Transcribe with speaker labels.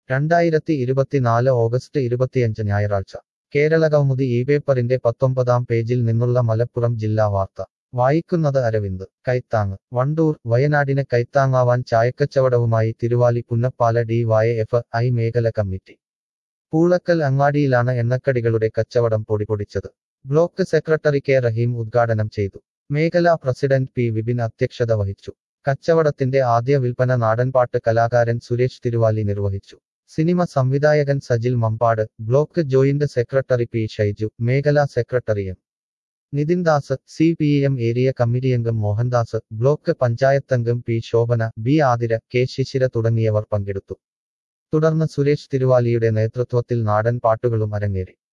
Speaker 1: രണ്ടായിരത്തി ഇരുപത്തിനാല് ഓഗസ്റ്റ് ഇരുപത്തിയഞ്ച് ഞായറാഴ്ച കേരള കൗമുദി ഈ പേപ്പറിന്റെ പത്തൊമ്പതാം പേജിൽ നിന്നുള്ള മലപ്പുറം ജില്ലാ വാർത്ത വായിക്കുന്നത് അരവിന്ദ് കൈത്താങ് വണ്ടൂർ വയനാടിന് കൈത്താങ്ങാവാൻ ചായക്കച്ചവടവുമായി Thiruvali Punnappala D Y F I മേഖല കമ്മിറ്റി പൂളക്കൽ അങ്ങാടിയിലാണ് എണ്ണക്കടികളുടെ കച്ചവടം പൊടിപൊടിച്ചത് ബ്ലോക്ക് സെക്രട്ടറി കെ റഹീം ഉദ്ഘാടനം ചെയ്തു മേഖലാ പ്രസിഡന്റ് പി വിപിൻ അധ്യക്ഷത വഹിച്ചു കച്ചവടത്തിന്റെ ആദ്യ വിൽപ്പന നാടൻപാട്ട് കലാകാരൻ സുരേഷ് തിരുവാലി നിർവഹിച്ചു സിനിമ സംവിധായകൻ Sajil Mambad block joint secretary P Shaiju മേഖലാ secretary M Nithin Das C P M area committee അംഗം മോഹൻദാസ് ബ്ലോക്ക് പഞ്ചായത്തംഗം P Shobhana B Athira K Shishira തുടങ്ങിയവർ പങ്കെടുത്തു തുടർന്ന് സുരേഷ് തിരുവാലിയുടെ നേതൃത്വത്തിൽ നാടൻ പാട്ടുകളും അരങ്ങേറി